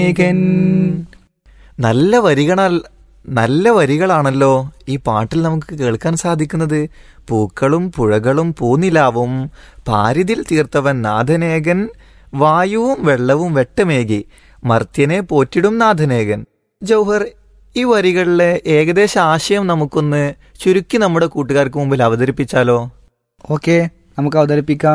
നാഥനേകൻ നല്ല വരികളാൽ നല്ല വരികളാണല്ലോ ഈ പാട്ടിൽ നമുക്ക് കേൾക്കാൻ സാധിക്കുന്നത് പൂക്കളും പുഴകളും പൂനിലാവും പാരിതിൽ തീർത്തവൻ നാഥനേകൻ വായുവും വെള്ളവും വെട്ടമേകി മർത്യനെ പോറ്റിടും നാഥനേകൻ ജൗഹർ ഈ വരികളിലെ ഏകദേശ ആശയം നമുക്കൊന്ന് ചുരുക്കി നമ്മുടെ കൂട്ടുകാർക്ക് മുമ്പിൽ അവതരിപ്പിച്ചാലോ ഓക്കെ നമുക്ക് അവതരിപ്പിക്കാം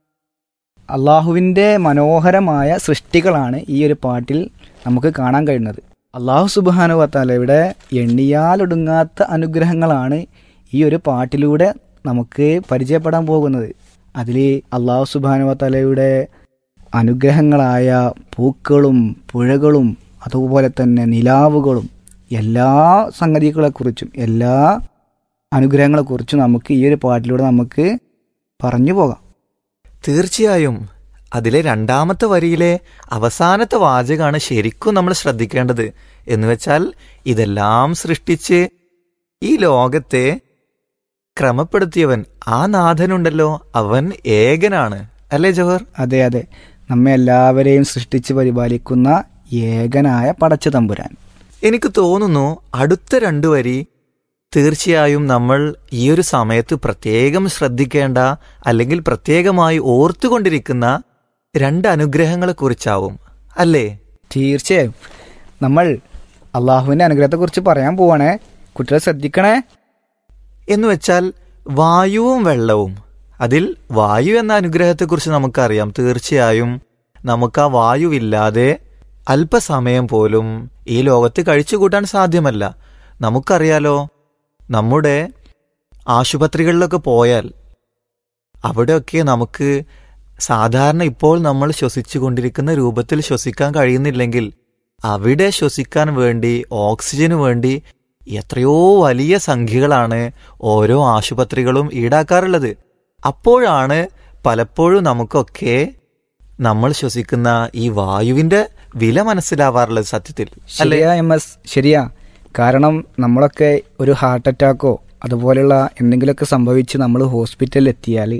അള്ളാഹുവിൻ്റെ മനോഹരമായ സൃഷ്ടികളാണ് ഈ ഒരു പാട്ടിൽ നമുക്ക് കാണാൻ കഴിയുന്നത് അള്ളാഹു സുബാനുവത്താലയുടെ എണ്ണിയാലൊടുങ്ങാത്ത അനുഗ്രഹങ്ങളാണ് ഈ ഒരു പാട്ടിലൂടെ നമുക്ക് പരിചയപ്പെടാൻ പോകുന്നത് അതിൽ അള്ളാഹു സുബാനുവത്താലയുടെ അനുഗ്രഹങ്ങളായ പൂക്കളും പുഴകളും അതുപോലെ തന്നെ നിലാവുകളും എല്ലാ സംഗതികളെക്കുറിച്ചും എല്ലാ അനുഗ്രഹങ്ങളെക്കുറിച്ചും നമുക്ക് ഈ ഒരു പാട്ടിലൂടെ നമുക്ക് പറഞ്ഞു പോകാം തീർച്ചയായും അതിലെ രണ്ടാമത്തെ വരിയിലെ അവസാനത്തെ വാചകമാണ് ശരിക്കും നമ്മൾ ശ്രദ്ധിക്കേണ്ടത് എന്നുവെച്ചാൽ ഇതെല്ലാം സൃഷ്ടിച്ച് ഈ ലോകത്തെ ക്രമപ്പെടുത്തിയവൻ ആ നാഥനുണ്ടല്ലോ അവൻ ഏകനാണ് അല്ലേ ജവഹർ അതെ അതെ നമ്മെ എല്ലാവരെയും സൃഷ്ടിച്ച് പരിപാലിക്കുന്ന ഏകനായ പടച്ച തമ്പുരാൻ എനിക്ക് തോന്നുന്നു അടുത്ത രണ്ടു വരി തീർച്ചയായും നമ്മൾ ഈ ഒരു സമയത്ത് പ്രത്യേകം ശ്രദ്ധിക്കേണ്ട അല്ലെങ്കിൽ പ്രത്യേകമായി ഓർത്തുകൊണ്ടിരിക്കുന്ന രണ്ട് അനുഗ്രഹങ്ങളെക്കുറിച്ചാവും അല്ലേ തീർച്ചയായും നമ്മൾ അള്ളാഹുവിൻ്റെ അനുഗ്രഹത്തെക്കുറിച്ച് പറയാൻ പോവാണേ കുട്ടികളെ ശ്രദ്ധിക്കണേ എന്ന് വെച്ചാൽ വായുവും വെള്ളവും അതിൽ വായു എന്ന അനുഗ്രഹത്തെക്കുറിച്ച് നമുക്കറിയാം തീർച്ചയായും നമുക്ക് ആ വായുവില്ലാതെ അല്പസമയം പോലും ഈ ലോകത്ത് കഴിച്ചുകൂട്ടാൻ സാധ്യമല്ല നമുക്കറിയാലോ നമ്മുടെ ആശുപത്രികളിലൊക്കെ പോയാൽ അവിടെയൊക്കെ നമുക്ക് സാധാരണ ഇപ്പോൾ നമ്മൾ ശ്വസിച്ചു കൊണ്ടിരിക്കുന്ന രൂപത്തിൽ ശ്വസിക്കാൻ കഴിയുന്നില്ലെങ്കിൽ അവിടെ ശ്വസിക്കാൻ വേണ്ടി ഓക്സിജന് വേണ്ടി എത്രയോ വലിയ സംഖ്യകളാണ് ഓരോ ആശുപത്രികളും ഈടാക്കാറുള്ളത് അപ്പോഴാണ് പലപ്പോഴും നമുക്കൊക്കെ നമ്മൾ ശ്വസിക്കുന്ന ഈ വായുവിന്റെ വില മനസ്സിലാവാറുള്ളത് സത്യത്തിൽ അല്ലേ ശരിയാ എം എസ് ശരിയാ കാരണം നമ്മളൊക്കെ ഒരു ഹാർട്ട് അറ്റാക്കോ അതുപോലെയുള്ള എന്തെങ്കിലുമൊക്കെ സംഭവിച്ച് നമ്മൾ ഹോസ്പിറ്റലിൽ എത്തിയാൽ